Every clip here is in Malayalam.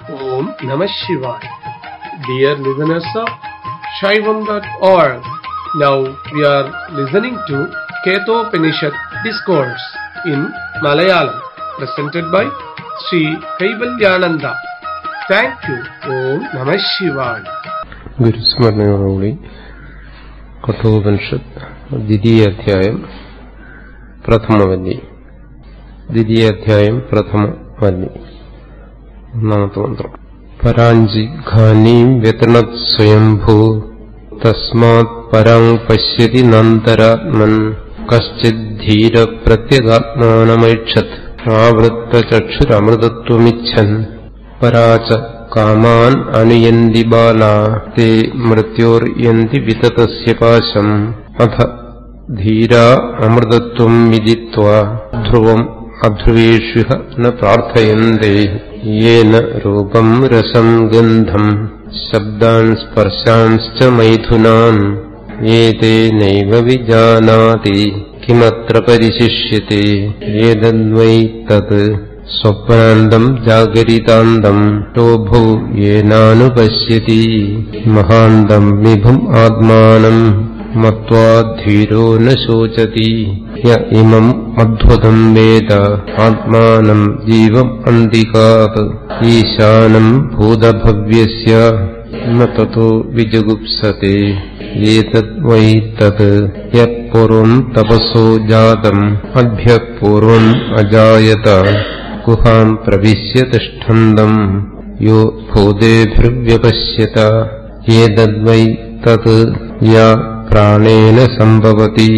Om Namah Shivaya. Dear listeners of Shaivam.org, now we are listening to Ketopanishad Discourse in Malayalam, presented by Sri Kaivalyananda. Thank you. Om Namah Shivaya. ഗുരുസ്മരണയോടുകൂടി Kathopanishad ദ്വിതീയ അധ്യായം പ്രഥമവല്ലി ദ്വിതീയ അധ്യായം പ്രഥമവല്ലി ഒന്നാമത്തെ മന്ത്രം പരാഞ്ചി ഘാനീം വ്യതണത് സ്വയംഭൂ തസ്മാത് പരാം പശ്യതി നന്തരാത്മൻ കശ്ചിദ്ധീര പ്രത്യഗാത്മാനമൈക്ഷത് ആവൃത്തചക്ഷുരമൃതത്വമിച്ഛൻ പരാച കാമാൻ അനുയന്തി ബാലാ തേ മൃത്യോർയന്തി വിതതസ്യ പാശം അഥ ധീരാ അമൃതത്വം വിദിത്വാ ധ്രുവം അധ്രുവേഷു ന പ്രാർത്ഥയന്തേ യേന രൂപം രസം ഗന്ധം ശബ്ദാൻ സ്പർശാൻശ്ച മൈഥുനാൻ ഏതേ നൈവ വിജാനാതി കിമത്ര പരിശിഷ്യത്തെ ഏതദ്വൈ തത് സ്വപ്നാന്തം ജാഗരിതാന്തം ലോഭോ യേനാനുപശ്യതി മഹാന്തം വിഭും ആത്മാനം മത്വാ ധീരോ ന ശോചതി യ ഇമം അദ്ഭുതം വേദ ആത്മാനം ജീവം അന്തികാത് ഈശാനം ഭൂതഭവ്യസ്യ ന തതോ വിജുഗുപ്സത്തെ ഏതദ്വൈ തത് യപൂർവം തപസോ ജാതം അഭ്യ പൂർവം അജായത ഗുഹാം പ്രവിശ്യ തിഷ്ഠന്തം യോ ഭൂതേഭിർവ്യപശ്യത ഏതദ്വൈ തത് യാ പ്രാണേന സംഭവതി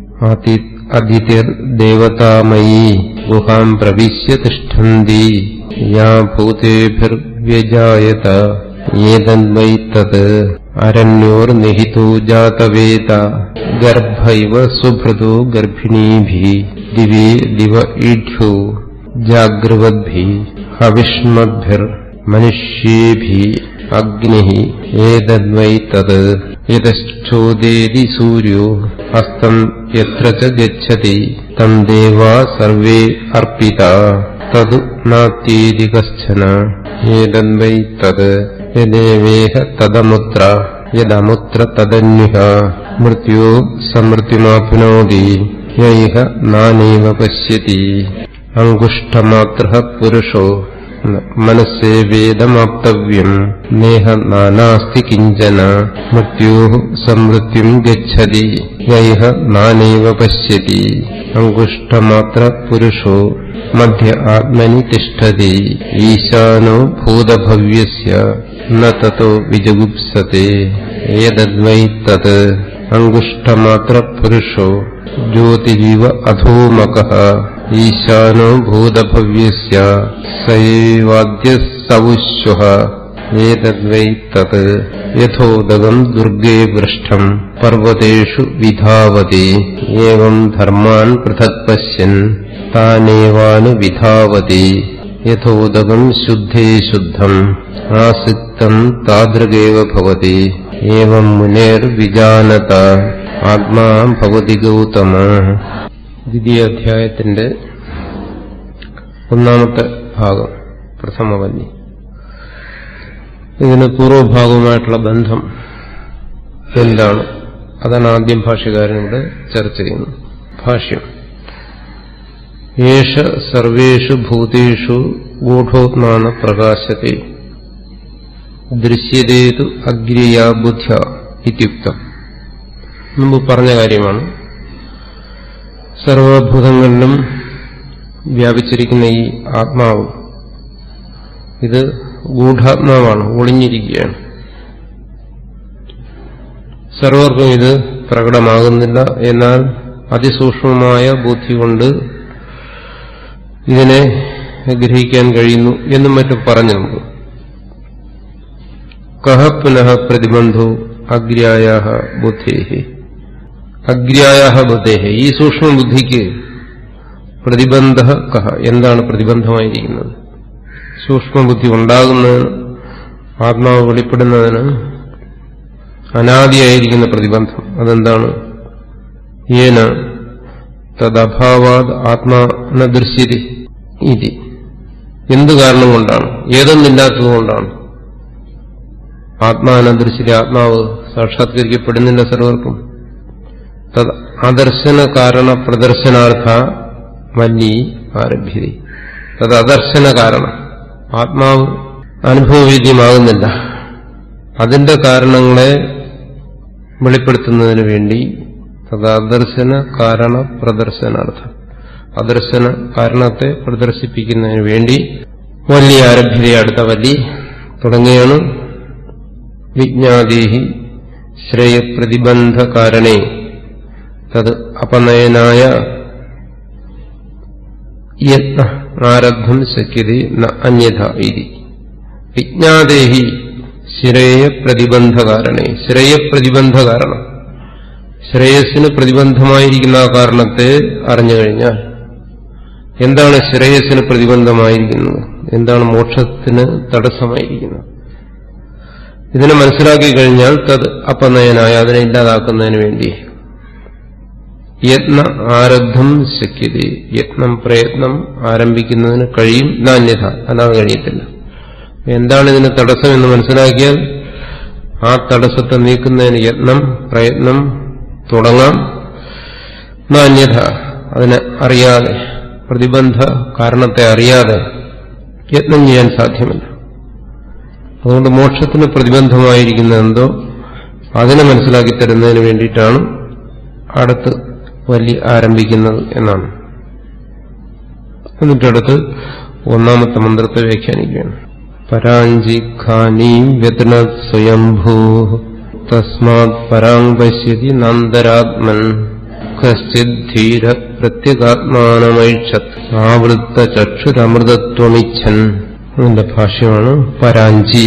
അതിഥിർദേവതാമയീ ഗുഹാം പ്രവിശ്യ തിഷ്ഠന്തി യാ ഭൂതേഭിർവ്യജായത ഏതദ്വൈ തത് അരണ്യോർനിഹിതോ ജാതവേദ ഗർഭൈവ സുഭൃതോ ഗർഭിണീഭി ദിവേ ദിവ ഈഢ്യോ ജാഗ്രവദ്ഭി ഹവിഷ്മദ്ഭിർ മനുഷ്യേഭി അഗ്നി ഏതദ്വൈ തത് യതശ്ചോദേതി സൂര്യോ അസ്തം യത്ര ച ഗച്ഛതി തം ദേവാ സർവേ അർപ്പിത തതു നാത്യേതി കശ്ചന ഏതദ്വൈ തത് യദേവേഹ തദമുത്ര യദമുത്ര തദന്യുഹ മൃത്യോ സമൃത്യുമാപ്നോതി യൈഹ നാനൈവ പശ്യതി അങ്കുഷ്ടമാത്ര പുരുഷോ മനസ്സേവേദമാപ്തവ്യം നേഹ നാനാസ്തി കിഞ്ചന മൃത്യോ സമൃത്യും ഗച്ഛതി യൈഹ നാനൈവ പശ്യതി അങ്കുഷ്ടമാത്ര പുരുഷോ മധ്യ ആത്മനി തിഷ്ഠതി ഈശാനോ ഭൂതഭവ്യസ്യ ന തതോ വിജഗുപ്സത്തെ ഏതദ്വൈ തത് അങ്കുഷ്ടമാത്ര പുരുഷോ ജ്യോതിരിവ അധോമകഃ ഈശാനോ ഭൂതഭവ്യസ്യ സൈവാദ്യ സവുശ്വഃ ഏതദ്വൈ തത് യഥോദകം ദുർഗേ പൃഷ്ഠം പർവ്വതേഷു വിധാവതി ഏവം ധർമാൻ പൃഥക് പശ്യൻ താനേവാനുവിധാവതി യഥോദകം ശുദ്ധേ ശുദ്ധം ആസിക്തം താദൃഗേവ ഭവതി ഏവം മുനേർവിജാനത ആത്മാ ഭവതി ഗൗതമ ദ്വിതീയ അധ്യായത്തിന്റെ ഒന്നാമത്തെ ഭാഗം പ്രഥമവല്ലി ഇതിന് പൂർവഭാഗവുമായിട്ടുള്ള ബന്ധം എന്താണ് അതാണ് ആദ്യം ഭാഷ്യകാരനിവിടെ ചർച്ച ചെയ്യുന്നത് ഭാഷ്യം യേശ സർവേഷു ഭൂതേഷു ഗൂഢോത്മാന പ്രകാശത്തെ ദൃശ്യതേതു അഗ്രിയാ ബുദ്ധ്യ ഇത്യുക്തം മുമ്പ് പറഞ്ഞ കാര്യമാണ് സർവഭൂതങ്ങളിലും വ്യാപിച്ചിരിക്കുന്ന ഈ ആത്മാവ് ഇത് ഗൂഢാത്മാവാണ് ഒളിഞ്ഞിരിക്കുകയാണ് സർവർക്കും ഇത് പ്രകടമാകുന്നില്ല എന്നാൽ അതിസൂക്ഷ്മമായ ബുദ്ധി കൊണ്ട് ഇതിനെ ഗ്രഹിക്കാൻ കഴിയുന്നു എന്നും മറ്റും പറഞ്ഞു നമുക്ക് കഹ പുനഃ പ്രതിബന്ധോ അഗ്ര്യായ ബുദ്ധേഹി അഗ്ര്യായ ബുദ്ധേഹി ഈ സൂക്ഷ്മ ബുദ്ധിക്ക് പ്രതിബന്ധ കഹ എന്താണ് പ്രതിബന്ധമായിരിക്കുന്നത് സൂക്ഷ്മബുദ്ധി ഉണ്ടാകുന്നതിന് ആത്മാവ് വെളിപ്പെടുന്നതിന് അനാദിയായിരിക്കുന്ന പ്രതിബന്ധം അതെന്താണ് ഏന തദ്ഭാവാത് ആത്മാ ന ദൃശ്യതി ഇതി എന്തു കാരണം കൊണ്ടാണ് ഏതൊന്നില്ലാത്തത് കൊണ്ടാണ് ആത്മാനദൃശ്യത്തെ ആത്മാവ് സാക്ഷാത്കരിക്കപ്പെടുന്നില്ല സർവർക്കും തത് അദർശന കാരണ പ്രദർശനാർത്ഥ മല്ലി ആരഭ്യത തത് അദർശന കാരണം ആത്മാവ് അനുഭവവേദ്യമാകുന്നില്ല അതിന്റെ കാരണങ്ങളെ വെളിപ്പെടുത്തുന്നതിന് വേണ്ടി തത് അദർശന കാരണ പ്രദർശനാർത്ഥം അദർശന കാരണത്തെ പ്രദർശിപ്പിക്കുന്നതിന് വേണ്ടി വല്ലി ആരഭ്യത അടുത്ത വല്ലി തുടങ്ങിയാണ് വിജ്ഞാദേഹി ശ്രേയപ്രതിബന്ധ കാരണേ തത് അപനയനായ യത്ന ആരബ്ധം ശക്യത ന അന്യഥ ഇതി വിജ്ഞാദേഹി ശ്രേയ പ്രതിബന്ധ കാരണേ ശ്രേയ പ്രതിബന്ധ കാരണം ശ്രേയസ്സിന് പ്രതിബന്ധമായിരിക്കുന്ന ആ കാരണത്തെ അറിഞ്ഞു കഴിഞ്ഞാൽ എന്താണ് ശ്രേയസ്സിന് പ്രതിബന്ധമായിരിക്കുന്നത് എന്താണ് മോക്ഷത്തിന് തടസ്സമായിരിക്കുന്നത് ഇതിനെ മനസ്സിലാക്കി കഴിഞ്ഞാൽ തത് അപനയനായ അതിനെ ഇല്ലാതാക്കുന്നതിന് വേണ്ടി യത്ന ആരബ്ധം ശക്യത യത്നം പ്രയത്നം ആരംഭിക്കുന്നതിന് കഴിയും നാന്യത അല്ലാതെ കഴിയത്തില്ല എന്താണ് ഇതിന് തടസ്സം എന്ന് മനസ്സിലാക്കിയാൽ ആ തടസ്സത്തെ നീക്കുന്നതിന് യത്നം പ്രയത്നം തുടങ്ങാം നാന്യത അതിനെ അറിയാതെ പ്രതിബന്ധ കാരണത്തെ അറിയാതെ യത്നം ചെയ്യാൻ സാധ്യമല്ല അതുകൊണ്ട് മോക്ഷത്തിന് പ്രതിബന്ധമായിരിക്കുന്ന എന്തോ അതിനെ മനസ്സിലാക്കി തരുന്നതിന് വേണ്ടിയിട്ടാണ് അടുത്ത് വലിയ ആരംഭിക്കുന്നത് എന്നാണ് എന്നിട്ടടുത്ത് ഒന്നാമത്തെ മന്ത്രത്തെ വ്യാഖ്യാനിക്കുകയാണ് പരാഞ്ചി ഖാനീം വ്യതന സ്വയംഭൂ തസ്മാത് പരാങ് പശ്യതി നന്ദരാത്മൻ കശ്ചിത് ധീര പ്രത്യേകാത്മാനമൈക്ഷത് ആവൃത്ത ചക്ഷുരമൃതത്വമിച്ഛൻ അതിന്റെ ഭാഷ്യമാണ് പരാഞ്ചി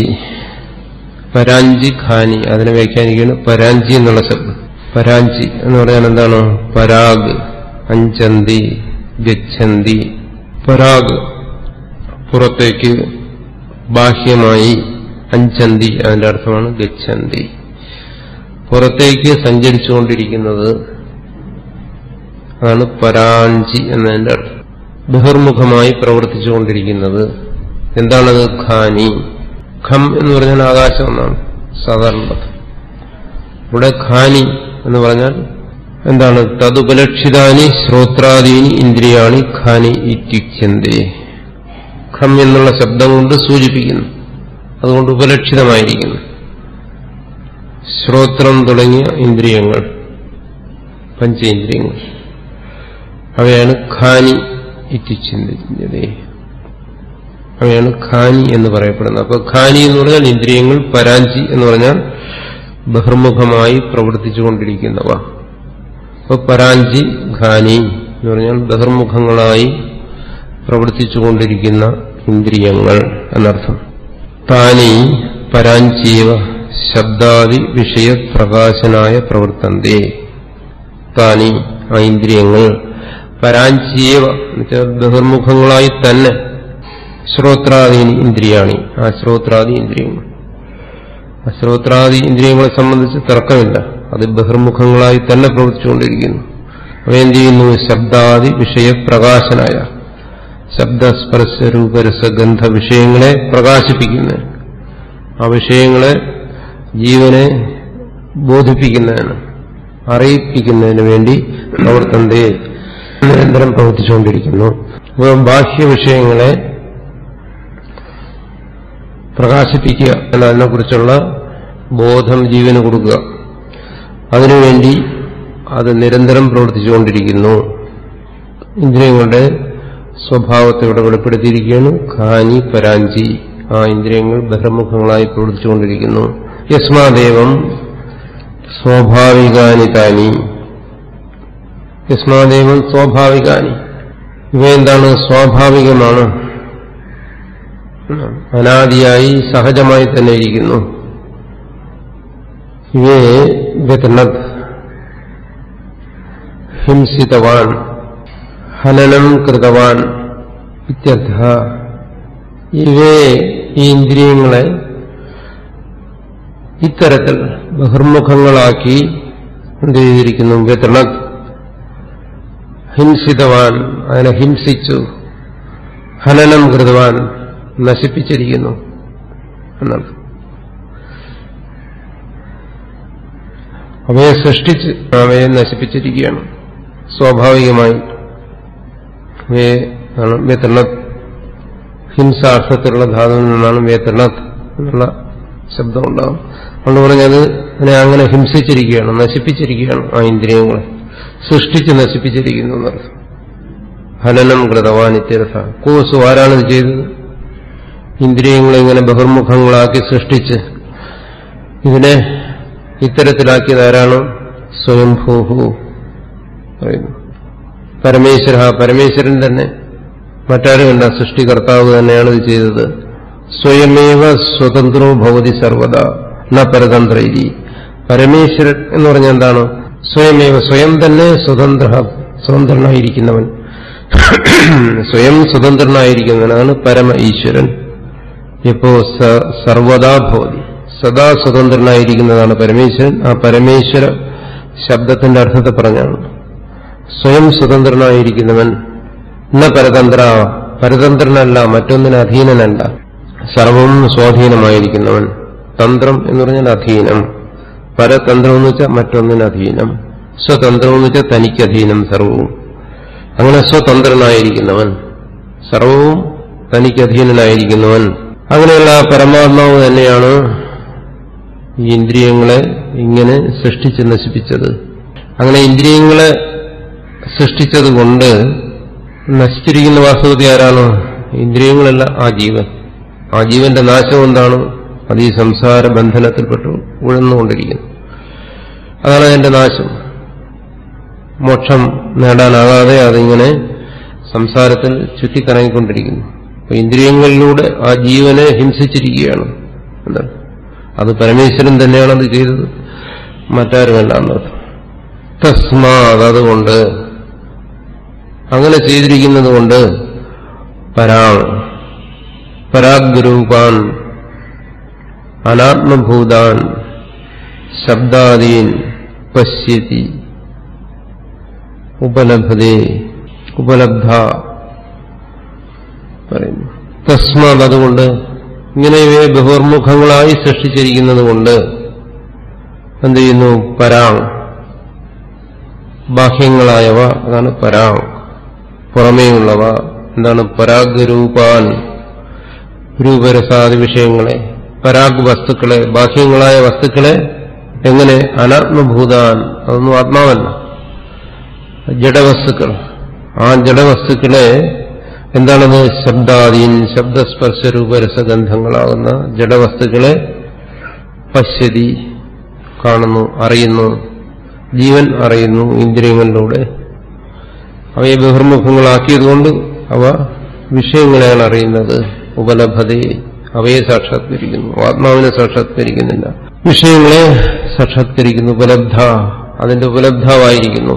പരാഞ്ചി ഖാനി അതിനെ വ്യാഖ്യാനിക്കുകയാണ് പരാഞ്ചി എന്നുള്ള ശബ്ദം പരാഞ്ചി എന്ന് പറഞ്ഞാൽ എന്താണ് പരാഗ് അഞ്ചന്തി ഗച്ഛന്തി പരാഗ് പുറത്തേക്ക് ബാഹ്യമായി അഞ്ചന്തി അതിന്റെ അർത്ഥമാണ് ഗച്ഛന്തി പുറത്തേക്ക് സഞ്ചരിച്ചുകൊണ്ടിരിക്കുന്നത് അതാണ് പരാഞ്ചി എന്നതിന്റെ അർത്ഥം ബഹിർമുഖമായി പ്രവർത്തിച്ചുകൊണ്ടിരിക്കുന്നത് എന്താണത് ഖാനി ഖം എന്ന് പറഞ്ഞാൽ ആകാശം എന്നാണ് സാധാരണ അർത്ഥം ഇവിടെ ഖാനി എന്ന് പറഞ്ഞാൽ എന്താണ് തതുപലക്ഷിതാനി ശ്രോത്രാദീനി ഇന്ദ്രിയാണി ഖാനി ഇത്യുച്യന്തേ ഖം എന്നുള്ള ശബ്ദം കൊണ്ട് സൂചിപ്പിക്കുന്നു അതുകൊണ്ട് ഉപലക്ഷിതമായിരിക്കുന്നു ശ്രോത്രം തുടങ്ങിയ ഇന്ദ്രിയങ്ങൾ പഞ്ചേന്ദ്രിയങ്ങൾ അവയാണ് ഖാനി ഇത്യുച്യന്തേ അവയാണ് ഖാനി എന്ന് പറയപ്പെടുന്നത് അപ്പൊ ഖാനി എന്ന് പറഞ്ഞാൽ ഇന്ദ്രിയങ്ങൾ പരാഞ്ചി എന്ന് പറഞ്ഞാൽ ബഹിർമുഖമായി പ്രവർത്തിച്ചുകൊണ്ടിരിക്കുന്നവ അപ്പൊ പരാഞ്ചി ഖാനി എന്ന് പറഞ്ഞാൽ ബഹിർമുഖങ്ങളായി പ്രവർത്തിച്ചുകൊണ്ടിരിക്കുന്ന ഇന്ദ്രിയങ്ങൾ എന്നർത്ഥം താനി പരാഞ്ചീവ ശബ്ദാദി വിഷയപ്രകാശനായ പ്രവർത്തന്തേ താനി ആ ഇന്ദ്രിയങ്ങൾ പരാഞ്ചീവ എന്നുവെച്ചാൽ ബഹിർമുഖങ്ങളായി തന്നെ ശ്രോത്രാദീനി ഇന്ദ്രിയാണി ആ ശ്രോത്രാദി ഇന്ദ്രിയങ്ങൾ ആ ശ്രോത്രാദി ഇന്ദ്രിയങ്ങളെ സംബന്ധിച്ച് തർക്കമില്ല അത് ബഹിർമുഖങ്ങളായി തന്നെ പ്രവർത്തിച്ചുകൊണ്ടിരിക്കുന്നു അവയെന്ത് ചെയ്യുന്നു ശബ്ദാദി വിഷയപ്രകാശനായ ശബ്ദസ്പർശ രൂപരസഗന്ധ വിഷയങ്ങളെ പ്രകാശിപ്പിക്കുന്ന ആ വിഷയങ്ങളെ ജീവനെ ബോധിപ്പിക്കുന്നതിന് അറിയിപ്പിക്കുന്നതിന് വേണ്ടി പ്രവർത്തനത്തെ നിരന്തരം പ്രവർത്തിച്ചുകൊണ്ടിരിക്കുന്നു ബാഹ്യ വിഷയങ്ങളെ പ്രകാശിപ്പിക്കുക എന്നതിനെക്കുറിച്ചുള്ള ബോധം ജീവന് കൊടുക്കുക അതിനുവേണ്ടി അത് നിരന്തരം പ്രവർത്തിച്ചുകൊണ്ടിരിക്കുന്നു ഇന്ദ്രിയങ്ങളുടെ സ്വഭാവത്തെ ഇവിടെ വെളിപ്പെടുത്തിയിരിക്കുകയാണ് ഖാനി പരാഞ്ചി ആ ഇന്ദ്രിയങ്ങൾ ബഹിർമുഖങ്ങളായി പ്രവർത്തിച്ചുകൊണ്ടിരിക്കുന്നു യസ്മാദേവം സ്വാഭാവികാനി താനി യസ്മാദേവം സ്വാഭാവികാനി ഇവയെന്താണ് സ്വാഭാവികമാണ് അനാദിയായി സഹജമായി തന്നെ ഇരിക്കുന്നു ഇവയെ വ്യതനത് ഹിംസിതവാൻ ഹനനം കൃതവാൻ ഇത്യർത്ഥ ഇവയെ ഈ ഇന്ദ്രിയങ്ങളെ ഇത്തരത്തിൽ ബഹിർമുഖങ്ങളാക്കി എന്ത് ചെയ്തിരിക്കുന്നു വ്യതണത് ഹിംസിതവാൻ അതിനെ ഹിംസിച്ചു ഹനനം കൃതവാൻ നശിപ്പിച്ചിരിക്കുന്നു എന്നർത്ഥം അവയെ സൃഷ്ടിച്ച് അവയെ നശിപ്പിച്ചിരിക്കുകയാണ് സ്വാഭാവികമായി അവയെ ആണ് വ്യതൃണത് ഹിംസാർത്ഥത്തിലുള്ള ധാതുവിൽ നിന്നാണ് വ്യതൃണത് എന്നുള്ള ശബ്ദം ഉണ്ടാകും അതുകൊണ്ട് പറഞ്ഞത് അതിനെ അങ്ങനെ ഹിംസിച്ചിരിക്കുകയാണ് നശിപ്പിച്ചിരിക്കുകയാണ് ആ ഇന്ദ്രിയങ്ങളെ സൃഷ്ടിച്ച് നശിപ്പിച്ചിരിക്കുന്നു എന്നർത്ഥം ഹനനം കൃതവാൻ ഇത്യർത്ഥ കോസ് ആരാണ് ഇത് ചെയ്തത് ഇന്ദ്രിയങ്ങളെ ഇങ്ങനെ ബഹിർമുഖങ്ങളാക്കി സൃഷ്ടിച്ച് ഇതിനെ ഇത്തരത്തിലാക്കിയത് ആരാണ് സ്വയംഭൂഹു പറയുന്നു പരമേശ്വര പരമേശ്വരൻ തന്നെ മറ്റാരുമല്ല സൃഷ്ടികർത്താവ് തന്നെയാണ് ഇത് ചെയ്തത് സ്വയമേവ സ്വതന്ത്രോ ഭവതി സർവത ന പരതന്ത്ര ഇതി പരമേശ്വരൻ എന്ന് പറഞ്ഞാൽ എന്താണ് സ്വയമേവ സ്വയം തന്നെ സ്വതന്ത്ര സ്വതന്ത്രനായിരിക്കുന്നവൻ സ്വയം സ്വതന്ത്രനായിരിക്കുന്നവനാണ് പരമ ഈശ്വരൻ ഇപ്പോ സർവദാ ഭവതി സദാ സ്വതന്ത്രനായിരിക്കുന്നതാണ് പരമേശ്വരൻ ആ പരമേശ്വര ശബ്ദത്തിന്റെ അർത്ഥത്തെ പറഞ്ഞാണ് സ്വയം സ്വതന്ത്രനായിരിക്കുന്നവൻ ന പരതന്ത്ര പരതന്ത്രനല്ല മറ്റൊന്നിന് അധീനനല്ല സർവം സ്വാധീനമായിരിക്കുന്നവൻ തന്ത്രം എന്ന് പറഞ്ഞാൽ അധീനം പരതന്ത്രം എന്ന് വെച്ചാൽ മറ്റൊന്നിന് അധീനം സ്വതന്ത്രം എന്ന് വെച്ചാൽ തനിക്ക് അധീനം സർവവും അങ്ങനെ സ്വതന്ത്രനായിരിക്കുന്നവൻ സർവവും തനിക്ക് അധീനനായിരിക്കുന്നവൻ അങ്ങനെയുള്ള പരമാത്മാവ് തന്നെയാണ് ഈ ഇന്ദ്രിയങ്ങളെ ഇങ്ങനെ സൃഷ്ടിച്ച് നശിപ്പിച്ചത് അങ്ങനെ ഇന്ദ്രിയങ്ങളെ സൃഷ്ടിച്ചതുകൊണ്ട് നശിച്ചിരിക്കുന്ന വാസ്തവത്തെ ആരാണ് ഇന്ദ്രിയങ്ങളല്ല ആ ജീവൻ ആ ജീവന്റെ നാശം എന്താണ് അത് ഈ സംസാര ബന്ധനത്തിൽപ്പെട്ടു ഉഴന്നുകൊണ്ടിരിക്കുന്നു അതാണ് അതിന്റെ നാശം മോക്ഷം നേടാനാകാതെ അതിങ്ങനെ സംസാരത്തിൽ ചുറ്റിക്കറങ്ങിക്കൊണ്ടിരിക്കുന്നു അപ്പൊ ഇന്ദ്രിയങ്ങളിലൂടെ ആ ജീവനെ ഹിംസിച്ചിരിക്കുകയാണ് എന്താണ് അത് പരമേശ്വരൻ തന്നെയാണ് അത് ചെയ്തത് മറ്റാരുമല്ല എന്നർത്ഥം തസ്മാത് അതുകൊണ്ട് അങ്ങനെ ചെയ്തിരിക്കുന്നത് കൊണ്ട് പരാങ് പരാഗ്രൂപാൻ അനാത്മഭൂതാൻ ശബ്ദാദീൻ പശ്യതി ഉപലഭതേ ഉപലബ്ധ പറയുന്നു തസ്മാത് അതുകൊണ്ട് ഇങ്ങനെ ഇവയെ ബഹുർമുഖങ്ങളായി സൃഷ്ടിച്ചിരിക്കുന്നത് കൊണ്ട് എന്ത് ചെയ്യുന്നു പരാങ് ബാഹ്യങ്ങളായവ അതാണ് പരാങ് പുറമേയുള്ളവ എന്താണ് പരാഗ്രൂപാൻ രൂപരസാദി വിഷയങ്ങളെ പരാഗ് വസ്തുക്കളെ ബാഹ്യങ്ങളായ വസ്തുക്കളെ എങ്ങനെ അനാത്മഭൂതാൻ അതൊന്നും ആത്മാവല്ല ജഡവസ്തുക്കൾ ആ ജഡവസ്തുക്കളെ എന്താണത് ശബ്ദാദീൻ ശബ്ദസ്പർശ രൂപരസഗന്ധങ്ങളാകുന്ന ജഡവസ്തുക്കളെ പശ്യതി കാണുന്നു അറിയുന്നു ജീവൻ അറിയുന്നു ഇന്ദ്രിയങ്ങളിലൂടെ അവയെ ബഹിർമുഖങ്ങളാക്കിയതുകൊണ്ട് അവ വിഷയങ്ങളെയാണ് അറിയുന്നത് ഉപലഭതയെ അവയെ സാക്ഷാത്കരിക്കുന്നു ആത്മാവിനെ സാക്ഷാത്കരിക്കുന്നില്ല വിഷയങ്ങളെ സാക്ഷാത്കരിക്കുന്നു ഉപലബ്ധ അതിന്റെ ഉപലബ്ധാവായിരിക്കുന്നു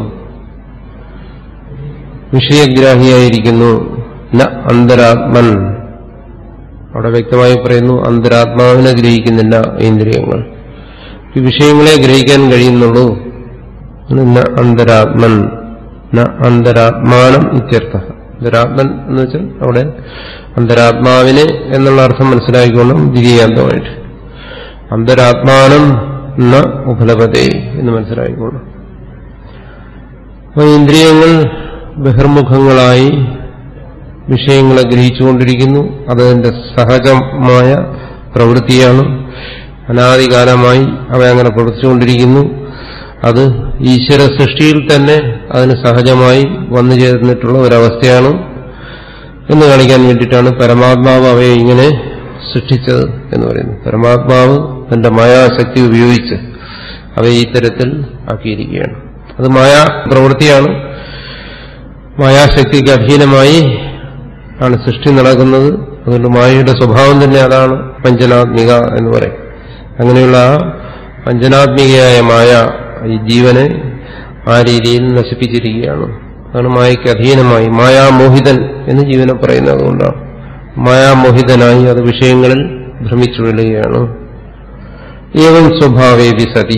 വിഷയഗ്രാഹിയായിരിക്കുന്നു ന അന്തരാത്മൻ അവിടെ വ്യക്തമായി പറയുന്നു അന്തരാത്മാവിനെ ഗ്രഹിക്കുന്നില്ല ഇന്ദ്രിയങ്ങൾ ഈ വിഷയങ്ങളെ ഗ്രഹിക്കാൻ കഴിയുന്നുള്ളൂ ന അന്തരാത്മൻ ന അന്തരാത്മാനം ഇത്യർത്ഥ അന്തരാത്മൻ എന്ന് വെച്ചാൽ അവിടെ അന്തരാത്മാവിനെ എന്നുള്ള അർത്ഥം മനസ്സിലാക്കിക്കൊള്ളും ദ്വിതീയാന്തമായിട്ട് അന്തരാത്മാനം ന ഉപലപതേ എന്ന് മനസ്സിലാക്കിക്കൊള്ളും അപ്പോൾ ഇന്ദ്രിയങ്ങൾ ബഹിർമുഖങ്ങളായി വിഷയങ്ങളെ ഗ്രഹിച്ചുകൊണ്ടിരിക്കുന്നു അതതിന്റെ സഹജമായ പ്രവൃത്തിയാണ് അനാദികാലമായി അവ അങ്ങനെ പ്രവർത്തിച്ചുകൊണ്ടിരിക്കുന്നു അത് ഈശ്വര സൃഷ്ടിയിൽ തന്നെ അതിന് സഹജമായി വന്നു ചേർന്നിട്ടുള്ള ഒരവസ്ഥയാണ് എന്ന് കാണിക്കാൻ വേണ്ടിയിട്ടാണ് പരമാത്മാവ് അവയെ ഇങ്ങനെ സൃഷ്ടിച്ചത് എന്ന് പറയുന്നത് പരമാത്മാവ് തന്റെ മായാശക്തി ഉപയോഗിച്ച് അവയെ ഇത്തരത്തിൽ ആക്കിയിരിക്കുകയാണ് അത് മായാ പ്രവൃത്തിയാണ് മായാശക്തിക്ക് അധീനമായി ആണ് സൃഷ്ടി നടക്കുന്നത് അതുകൊണ്ട് മായയുടെ സ്വഭാവം തന്നെ അതാണ് പഞ്ചനാത്മിക എന്ന് പറയും അങ്ങനെയുള്ള ആ പഞ്ചനാത്മികയായ മായ ഈ ജീവനെ ആ രീതിയിൽ നശിപ്പിച്ചിരിക്കുകയാണ് അതാണ് മായയ്ക്ക് അധീനമായി മായാമോഹിതൻ എന്ന് ജീവനെ പറയുന്നത് അതുകൊണ്ടാണ് മായാമോഹിതനായി അത് വിഷയങ്ങളിൽ ഭ്രമിച്ചു വീഴുകയാണ് ഏവം സ്വഭാവേവി സതി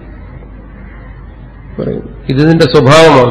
പറയുന്നു ഇതിന്റെ സ്വഭാവമാണ്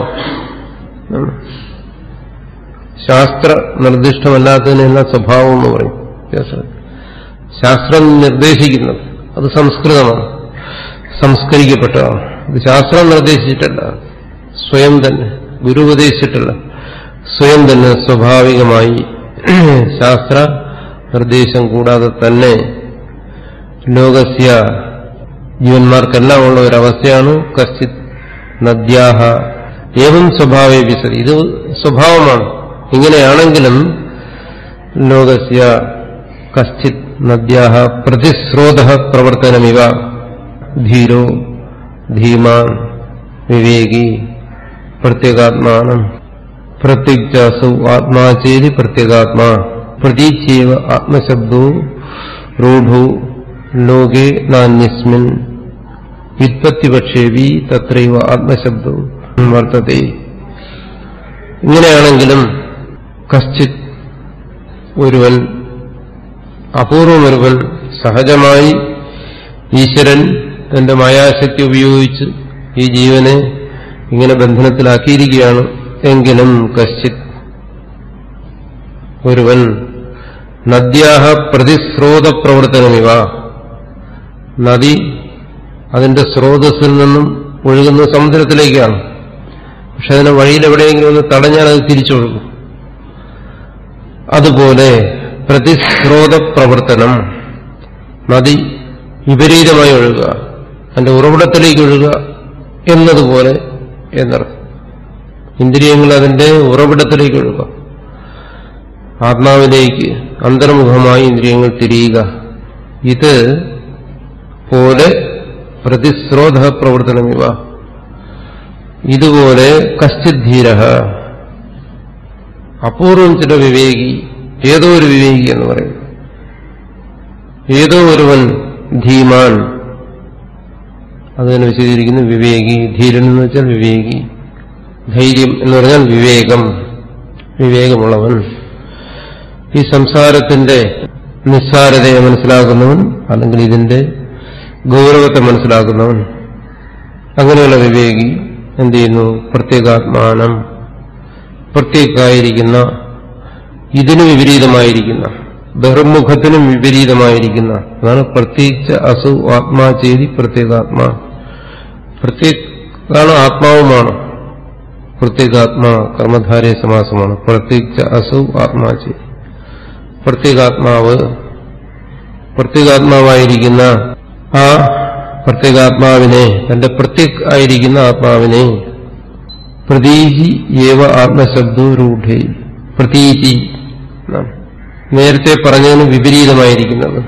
ശാസ്ത്ര നിർദ്ദിഷ്ടമല്ലാത്തതിനെല്ലാം സ്വഭാവം എന്ന് പറയും വ്യാസൻ ശാസ്ത്രം നിർദ്ദേശിക്കുന്നത് അത് സംസ്കൃതമാണ് സംസ്കരിക്കപ്പെട്ടതാണ് ഇത് ശാസ്ത്രം നിർദ്ദേശിച്ചിട്ടല്ല സ്വയം തന്നെ ഗുരു ഉപദേശിച്ചിട്ടല്ല സ്വയം തന്നെ സ്വാഭാവികമായി ശാസ്ത്ര നിർദ്ദേശം കൂടാതെ തന്നെ ലോകസ്യ ജീവന്മാർക്കെല്ലാം ഉള്ള ഒരവസ്ഥയാണ് കശ്ചിത് നദ്യാഹ ഏവം സ്വഭാവേ വിശതി ഇത് സ്വഭാവമാണ് ഇങ്ങനെയാണെങ്കിലും ലോകസ്യ കശ്ചിത് നദ്യാഹ പ്രതിസ്രോത പ്രവർത്തനമിവ ധീരോ ധീമാൻ വിവേകി പ്രത്യേകാത്മാനം പ്രത്യഗ്ചാസു ആത്മാ ചേരി പ്രത്യേകാത്മാ പ്രതീച്യേവ ആത്മശബ്ദോ രൂഢോ ലോകേ നാന്യസ്മിൻ വ്യുത്പത്തിപക്ഷേവി തത്രൈവ ആത്മശബ്ദവും വർത്തത്തെ ഇങ്ങനെയാണെങ്കിലും കശ്ചിത് ഒരുവൻ അപൂർവം ഒരുവൻ സഹജമായി ഈശ്വരൻ തന്റെ മായാശക്തി ഉപയോഗിച്ച് ഈ ജീവനെ ഇങ്ങനെ ബന്ധനത്തിലാക്കിയിരിക്കുകയാണ് എങ്കിലും കശ്ചിത് ഒരുവൻ നദ്യാഹ പ്രതിസ്രോത പ്രവർത്തനമിവ നദി അതിന്റെ സ്രോതസ്സിൽ നിന്നും ഒഴുകുന്ന സമുദ്രത്തിലേക്കാണ് പക്ഷെ അതിനെ വഴിയിൽ എവിടെയെങ്കിലും ഒന്ന് തടഞ്ഞാൽ അത് തിരിച്ചൊഴുകും അതുപോലെ പ്രതിസ്രോത പ്രവർത്തനം നദി വിപരീതമായി ഒഴുകുക അതിന്റെ ഉറവിടത്തിലേക്ക് ഒഴുകുക എന്നതുപോലെ എന്നർത്ഥം ഇന്ദ്രിയങ്ങൾ അതിന്റെ ഉറവിടത്തിലേക്ക് ഒഴുകുക ആത്മാവിലേക്ക് അന്തർമുഖമായി ഇന്ദ്രിയങ്ങൾ തിരിയുക ഇത് പോലെ പ്രതിസ്രോധ പ്രവർത്തനമിവ ഇതുപോലെ കശ്ചിദ്ധീര അപൂർവം ചില വിവേകി ഏതോ ഒരു വിവേകി എന്ന് പറയും ഏതോ ഒരുവൻ ധീമാൻ അതിനെ വിശദീകരിക്കുന്നു വിവേകി ധീരൻ എന്ന് വെച്ചാൽ വിവേകി ധൈര്യം എന്ന് പറഞ്ഞാൽ വിവേകം വിവേകമുള്ളവൻ ഈ സംസാരത്തിന്റെ നിസ്സാരതയെ മനസ്സിലാക്കുന്നവൻ അല്ലെങ്കിൽ ഇതിന്റെ ഗൗരവത്തെ മനസ്സിലാക്കുന്നവൻ അങ്ങനെയുള്ള വിവേകി എന്ത് ചെയ്യുന്നു പ്രത്യേകാത്മാനം പ്രത്യേകായിരിക്കുന്ന ഇതിന് വിപരീതമായിരിക്കുന്ന ബഹിർമുഖത്തിനും വിപരീതമായിരിക്കുന്ന അതാണ് പ്രത്യേകിച്ച് അസു ആത്മാ ചെയ്തി പ്രത്യേകാത്മാ പ്രത്യേകാണ് ആത്മാവുമാണ് പ്രത്യേകാത്മാ കർമ്മധാരയ സമാസമാണ് പ്രത്യേകിച്ച് അസു ആത്മാ ചെയ്തി പ്രത്യേകാത്മാവ് പ്രത്യേകാത്മാവായിരിക്കുന്ന ആ പ്രത്യേകാത്മാവിനെ തന്റെ പ്രത്യേക് ആയിരിക്കുന്ന ആത്മാവിനെ പ്രതീതി ഏവ ആത്മശബ്ദോ രൂഢേ പ്രതീതി എന്നാണ്. നേരത്തെ പറഞ്ഞതിന് വിപരീതമായിരിക്കുന്നത്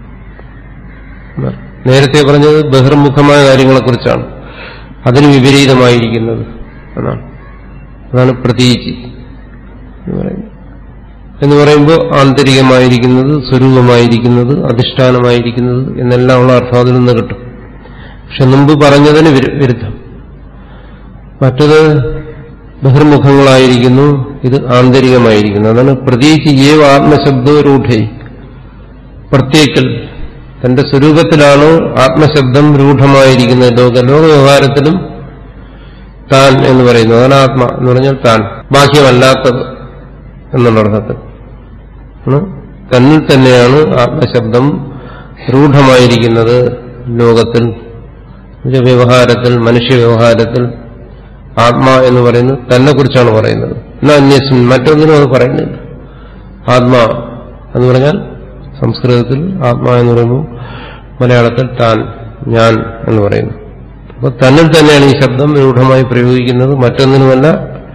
നേരത്തെ പറഞ്ഞത് ബഹിർമുഖമായ കാര്യങ്ങളെക്കുറിച്ചാണ് അതിന് വിപരീതമായിരിക്കുന്നത് എന്നാണ് അതാണ് പ്രതീതി എന്ന് പറയുന്നത് എന്ന് പറയുമ്പോൾ ആന്തരികമായിരിക്കുന്നത് സ്വരൂപമായിരിക്കുന്നത് അധിഷ്ഠാനമായിരിക്കുന്നത് എന്നെല്ലാം ഉള്ള അർത്ഥം അതിൽ നിന്ന് കിട്ടും പക്ഷെ മുമ്പ് പറഞ്ഞതിന് വിരു- വിരുദ്ധം മറ്റത് ബഹിർമുഖങ്ങളായിരിക്കുന്നു ഇത് ആന്തരികമായിരിക്കുന്നു അതാണ് പ്രതീതി ഏവ ആത്മശബ്ദരൂഢൈ പ്രത്യേക്കൽ തന്റെ സ്വരൂപത്തിലാണോ ആത്മശബ്ദം രൂഢമായിരിക്കുന്നത് ലോക ലോകവ്യവഹാരത്തിലും താൻ എന്ന് പറയുന്നു അതാണ് ആത്മ എന്ന് പറഞ്ഞാൽ താൻ ബാഹ്യമല്ലാത്തത് എന്നുള്ള അർത്ഥത്തിൽ ആണ്. തന്നിൽ തന്നെയാണ് ആത്മശബ്ദം രൂഢമായിരിക്കുന്നത് ലോകത്തിൽ എന്നുവെച്ചാൽ വ്യവഹാരത്തിൽ മനുഷ്യ വ്യവഹാരത്തിൽ ആത്മാ എന്ന് പറയുന്നത് തന്നെ കുറിച്ചാണ് പറയുന്നത് എന്നാൽ അന്യസ്മിൻ മറ്റൊന്നിനും അത് പറയുന്നില്ല ആത്മാ എന്ന് പറഞ്ഞാൽ സംസ്കൃതത്തിൽ ആത്മാ എന്ന് പറയുമ്പോൾ മലയാളത്തിൽ താൻ ഞാൻ എന്ന് പറയുന്നു അപ്പോൾ തന്നിൽ തന്നെയാണ് ഈ ശബ്ദം രൂഢമായി പ്രയോഗിക്കുന്നത് മറ്റൊന്നിനുമല്ല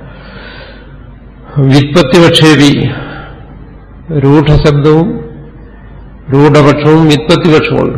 വ്യുത്പത്തിപക്ഷേപി രൂഢശബ്ദവും രൂഢപക്ഷവും വ്യുത്പത്തിപക്ഷവുമുണ്ട്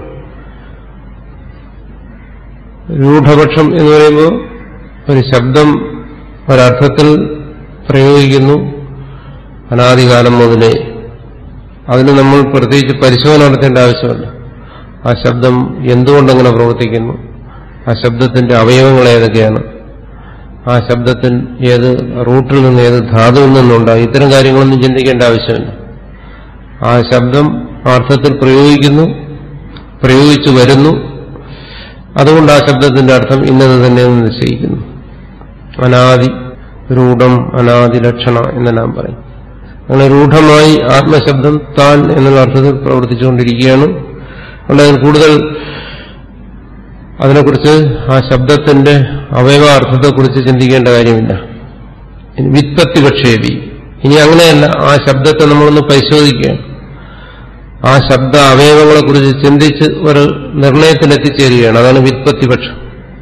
രൂഢപക്ഷം എന്ന് പറയുമ്പോൾ ഒരു ശബ്ദം ഒരർത്ഥത്തിൽ പ്രയോഗിക്കുന്നു അനാദികാലം മുതലേ അതിന് നമ്മൾ പ്രത്യേകിച്ച് പരിശോധന നടത്തേണ്ട ആവശ്യമല്ല ആ ശബ്ദം എന്തുകൊണ്ടങ്ങനെ പ്രവർത്തിക്കുന്നു ആ ശബ്ദത്തിന്റെ അവയവങ്ങൾ ഏതൊക്കെയാണ് ആ ശബ്ദത്തിൽ ഏത് റൂട്ടിൽ നിന്ന് ഏത് ധാതുവിൽ നിന്നുണ്ടായി ഇത്തരം കാര്യങ്ങളൊന്നും ചിന്തിക്കേണ്ട ആവശ്യമില്ല ആ ശബ്ദം ആ അർത്ഥത്തിൽ പ്രയോഗിക്കുന്നു പ്രയോഗിച്ചു വരുന്നു അതുകൊണ്ട് ആ ശബ്ദത്തിന്റെ അർത്ഥം ഇന്നത് തന്നെയെന്ന് നിശ്ചയിക്കുന്നു അനാദി രൂഢം അനാദി ലക്ഷണ എന്നെല്ലാം പറയും അങ്ങനെ രൂഢമായി ആത്മശബ്ദം താൻ എന്നുള്ള അർത്ഥത്തിൽ പ്രവർത്തിച്ചുകൊണ്ടിരിക്കുകയാണ് അതുകൊണ്ട് അതിന് കൂടുതൽ അതിനെക്കുറിച്ച് ആ ശബ്ദത്തിന്റെ അവയവാർത്ഥത്തെക്കുറിച്ച് ചിന്തിക്കേണ്ട കാര്യമില്ല ഇനി വിത്പത്തി പക്ഷേപി ഇനി അങ്ങനെയല്ല ആ ശബ്ദത്തെ നമ്മളൊന്ന് പരിശോധിക്കുകയാണ് ആ ശബ്ദ അവയവങ്ങളെക്കുറിച്ച് ചിന്തിച്ച് ഒരു നിർണയത്തിലെത്തിച്ചേരുകയാണ് അതാണ് വിത്പത്തി പക്ഷം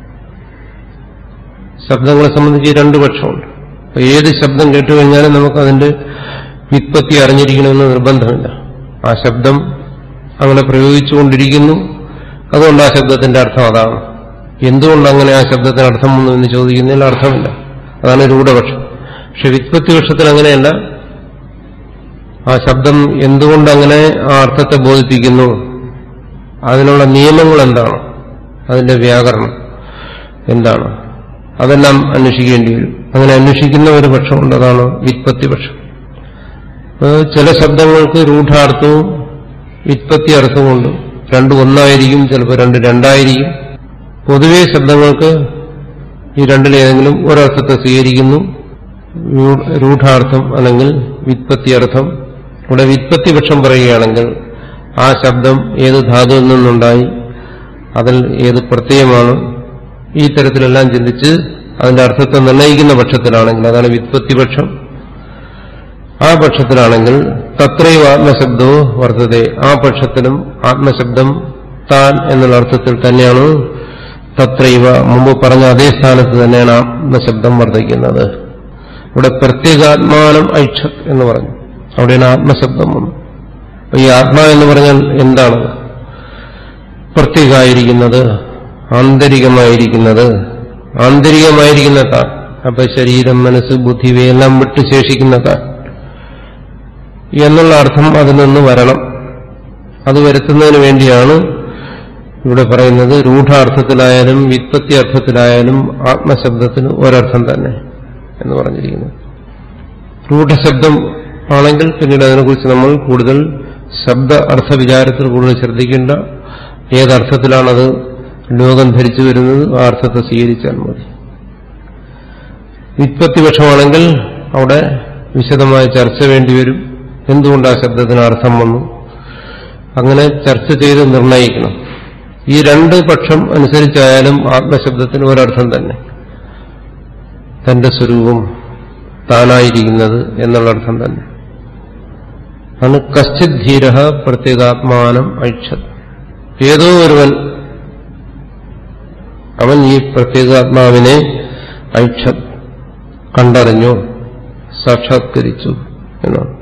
ശബ്ദങ്ങളെ സംബന്ധിച്ച് ഈ രണ്ട് പക്ഷമുണ്ട് അപ്പൊ ഏത് ശബ്ദം കേട്ടുകഴിഞ്ഞാലും നമുക്ക് അതിന്റെ വിത്പത്തി അറിഞ്ഞിരിക്കണമെന്ന് നിർബന്ധമില്ല ആ ശബ്ദം അങ്ങനെ പ്രയോഗിച്ചുകൊണ്ടിരിക്കുന്നു അതുകൊണ്ട് ആ ശബ്ദത്തിന്റെ അർത്ഥം അതാണ് എന്തുകൊണ്ട് അങ്ങനെ ആ ശബ്ദത്തിന് അർത്ഥം വന്നു എന്ന് ചോദിക്കുന്നതിൽ അർത്ഥമില്ല അതാണ് രൂഢപക്ഷം പക്ഷെ വിത്പത്തി പക്ഷത്തിൽ അങ്ങനെയല്ല ആ ശബ്ദം എന്തുകൊണ്ട് അങ്ങനെ ആ അർത്ഥത്തെ ബോധിപ്പിക്കുന്നു അതിനുള്ള നിയമങ്ങൾ എന്താണ് അതിന്റെ വ്യാകരണം എന്താണ് അതെല്ലാം അന്വേഷിക്കേണ്ടി വരും അങ്ങനെ അന്വേഷിക്കുന്ന ഒരു പക്ഷമുണ്ട് അതാണ് വിത്പത്തി പക്ഷം ചില ശബ്ദങ്ങൾക്ക് രൂഢാർത്ഥവും വിത്പത്തി അർത്ഥവുമുണ്ട് രണ്ടും ഒന്നായിരിക്കും ചിലപ്പോൾ രണ്ട് രണ്ടായിരിക്കും പൊതുവെ ശബ്ദങ്ങൾക്ക് ഈ രണ്ടിലേതെങ്കിലും ഒരർത്ഥത്തെ സ്വീകരിക്കുന്നു രൂഢാർത്ഥം അല്ലെങ്കിൽ വിത്പത്തി അർത്ഥം ഇവിടെ വിത്പത്തി പക്ഷം പറയുകയാണെങ്കിൽ ആ ശബ്ദം ഏത് ധാതുവിൽ നിന്നുണ്ടായി അതിൽ ഏത് പ്രത്യയമാണ് ഈ തരത്തിലെല്ലാം ചിന്തിച്ച് അതിന്റെ അർത്ഥത്തെ നിർണ്ണയിക്കുന്ന പക്ഷത്തിലാണെങ്കിൽ അതാണ് വിത്പത്തി പക്ഷം ആ പക്ഷത്തിലാണെങ്കിൽ തത്രൈവ ആത്മശബ്ദവും വർദ്ധത ആ പക്ഷത്തിലും ആത്മശബ്ദം താൻ എന്നുള്ള അർത്ഥത്തിൽ തന്നെയാണ് തത്രൈവ മുമ്പ് പറഞ്ഞ അതേ സ്ഥാനത്ത് തന്നെയാണ് ആത്മശബ്ദം വർദ്ധിക്കുന്നത് ഇവിടെ പ്രത്യേകാത്മാനം ഐക്ഷത് എന്ന് പറഞ്ഞു അവിടെയാണ് ആത്മശബ്ദം വന്നു അപ്പൊ ഈ ആത്മാ എന്ന് പറഞ്ഞാൽ എന്താണ് പ്രത്യേകമായിരിക്കുന്നത് ആന്തരികമായിരിക്കുന്നത് ആന്തരികമായിരിക്കുന്ന താൻ അപ്പൊ ശരീരം മനസ്സ് ബുദ്ധി ഇവയെല്ലാം വിട്ട് ശേഷിക്കുന്ന താൻ എന്നുള്ള അർത്ഥം അതിൽ നിന്ന് വരണം അത് വരുത്തുന്നതിന് വേണ്ടിയാണ് ഇവിടെ പറയുന്നത് രൂഢാർത്ഥത്തിലായാലും വിത്പത്തി അർത്ഥത്തിലായാലും ആത്മശബ്ദത്തിന് ഒരർത്ഥം തന്നെ എന്ന് പറഞ്ഞിരിക്കുന്നു രൂഢശബ്ദം ആണെങ്കിൽ പിന്നീട് അതിനെക്കുറിച്ച് നമ്മൾ കൂടുതൽ ശബ്ദ അർത്ഥ വിചാരത്തിൽ കൂടുതൽ ശ്രദ്ധിക്കേണ്ട ഏതർത്ഥത്തിലാണത് ലോകം ധരിച്ചു വരുന്നത് ആ അർത്ഥത്തെ സ്വീകരിച്ചാൽ മതി വിത്പത്തിപക്ഷമാണെങ്കിൽ അവിടെ വിശദമായ ചർച്ച വേണ്ടിവരും എന്തുകൊണ്ട് ആ ശബ്ദത്തിന് അർത്ഥം വന്നു അങ്ങനെ ചർച്ച ചെയ്ത് നിർണയിക്കണം ഈ രണ്ട് പക്ഷം അനുസരിച്ചായാലും ആത്മശബ്ദത്തിന് ഒരർത്ഥം തന്നെ തന്റെ സ്വരൂപം താനായിരിക്കുന്നത് എന്നുള്ള അർത്ഥം തന്നെ ആണ് കശ്ചിത് ധീര പ്രത്യേകാത്മാനം ഐക്ഷത് ഏതോ ഒരുവൻ അവൻ ഈ പ്രത്യേകാത്മാവിനെ ഐക്ഷത് കണ്ടറിഞ്ഞു സാക്ഷാത്കരിച്ചു എന്നാണ്